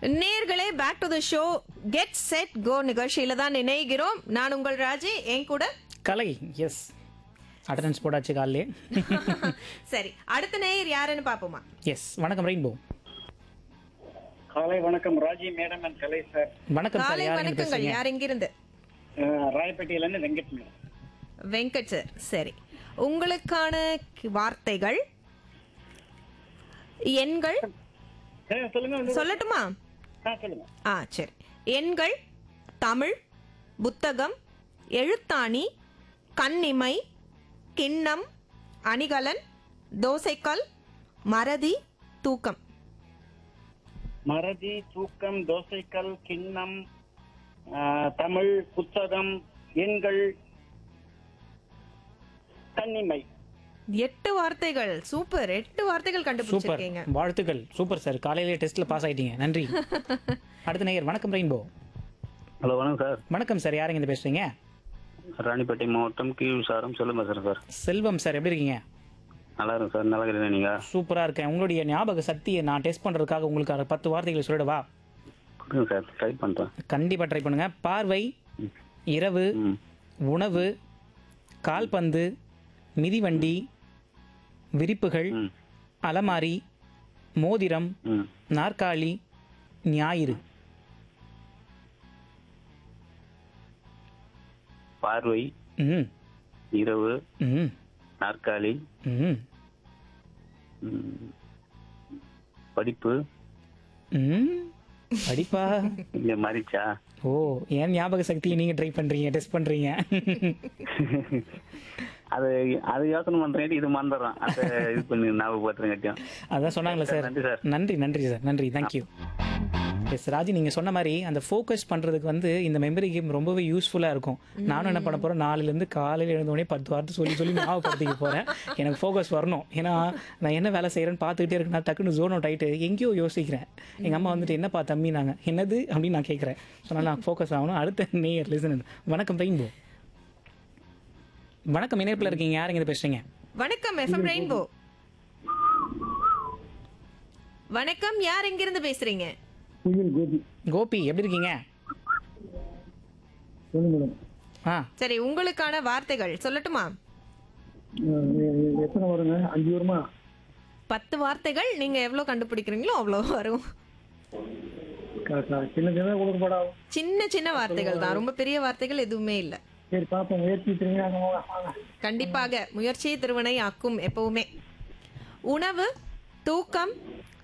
நேர்களே back to the show get set go நிகழ்ச்சியில தான் இணைகிறோம் நான் உங்கள் ராஜி என் கூட கலை எஸ் அட்டண்டன்ஸ் போட்டாச்சு காலையே சரி அடுத்த நேயர் யாருன்னு பாப்போமா எஸ் வணக்கம் ரெயின்போ காலை வணக்கம் Raji madam and Kalai sir வணக்கம் சார் காலை யார் வணக்கங்கள் பேசுறீங்க யார் எங்கிருந்து அஹ், ராயப்பேட்டையிலேருந்து வெங்கட் மேடம் வெங்கட் சார் சரி உங்களுக்கான கி- வார்த்தைகள் எண்கள் அஹ், சொல்லுங்க வந்து- சொல்லட்டுமா ஆ சொல்லுங்க ஆ சரி எண்கள் தமிழ் புத்தகம் எழுத்தாணி கண்ணிமை கிண்ணம் அணிகலன் தோசைக்கல் மறதி தூக்கம் மறதி தூக்கம் தோசைக்கல் கிண்ணம் அஹ், தமிழ் புத்தகம் எண்கள் தன்னிமை எட்டு வார்த்தைகள் சூப்பர் எட்டு வார்த்தைகள் சூப்பர் கண்டுபிடிச்சிருக்கீங்க வாழ்த்துக்கள் சூப்பர் சார் காலையிலே டெஸ்ட்ல பாஸ் ஆயிட்டீங்க நன்றி அடுத்த நேயர் வணக்கம் ரெயின்போ ஹலோ வணக்கம் சார் வணக்கம் சார் யாருங்க இருந்து பேசுறீங்க ராணிப்பேட்டை மாவட்டம் கீழ் சாரம் சொல்லுங்க சார் சார் செல்வம் சார் எப்படி இருக்கீங்க நல்லா இருக்கும் சார் நல்லா இருக்கிறீங்க நீங்க சூப்பரா இருக்கேன் உங்களுடைய ஞாபக சக்தியை நான் டெஸ்ட் பண்றதுக்காக உங்களுக்கு அந்த பத்து வார்த்தைகள் சொல்லிடவா கொடுங்க சார் ட்ரை பண்றேன் கண்டிப்பா ட்ரை பண்ணுங்க பார்வை இரவு ம் உணவு கால்பந்து மிதிவண்டி விரிப்புகள் ம் அலமாரி மோதிரம் ம் நாற்காலி ஞாயிறு பார்வை ம் இரவு ம் நாற்காலி ம் ம், படிப்பு ம் படிப்பா இந்த மறிச்சா ஓ ஏன் ஞாபக சக்தியை நீங்க ட்ரை பண்றீங்க டெஸ்ட் பண்றீங்க அது அது யோசனை பண்றேன் இது மறந்துடுறேன் அதை இது பண்ணி ஞாபகப்படுத்துறேங்காட்டியும் அதான் சொன்னாங்களே சார் நன்றி சார். நன்றி நன்றி சார் நன்றி தேங்க்யூ எஸ் ராஜி நீங்க சொன்ன மாதிரி அந்த ஃபோக்கஸ் பண்றதுக்கு வந்து இந்த மெமரி கேம் ரொம்பவே யூஸ்ஃபுல்லா இருக்கும் நானும் என்ன பண்ண போறேன் நாலுல இருந்து காலையில எழுந்த உடனே பத்து வார்த்தை சொல்லி சொல்லி ஞாபகப்படுத்திக்க போறேன் எனக்கு ஃபோக்கஸ் வரணும் ஏன்னா நான் என்ன வேலை செய்யறேன்னு பார்த்துக்கிட்டே இருக்கேன் நான் டக்குன்னு ஜோன் அவுட் ஆயிட்டு எங்கேயோ யோசிக்கிறேன் எங்க அம்மா வந்துட்டு என்னப்பா தம்பி நாங்க என்னது அப்படின்னு நான் கேட்கறேன் சொன்னா நான் ஃபோக்கஸ் ஆகணும் அடுத்த நேயர் லிசன் வணக்கம் ரெயின்போ வணக்கம் இணைப்பில் இருக்கீங்க யாருங்க இது பேசுறீங்க வணக்கம் எஃப்எம் ரெயின்போ வணக்கம் யார் எங்கிருந்து பேசுறீங்க கோபி எப்படி இருக்கீங்க ஆ சரி உங்களுக்கான வார்த்தைகள் சொல்லட்டுமா எத்தனை வருங்க அஞ்சு வருமா பத்து வார்த்தைகள் நீங்க எவ்வளவு கண்டுபிடிக்கிறீங்களோ அவ்வளோ வரும் க- க- சின்ன சின்னதாக கொடுக்க போடாவும் சின்ன சின்ன வார்த்தைகள் தான் ரொம்ப பெரிய வார்த்தைகள் எதுவுமே இல்லை சரி பார்ப்போம் முயற்சி திரும்பி அங்கே வாங்க கண்டிப்பாக முயற்சியை திருவனை ஆக்கும் எப்பவுமே உணவு தூக்கம்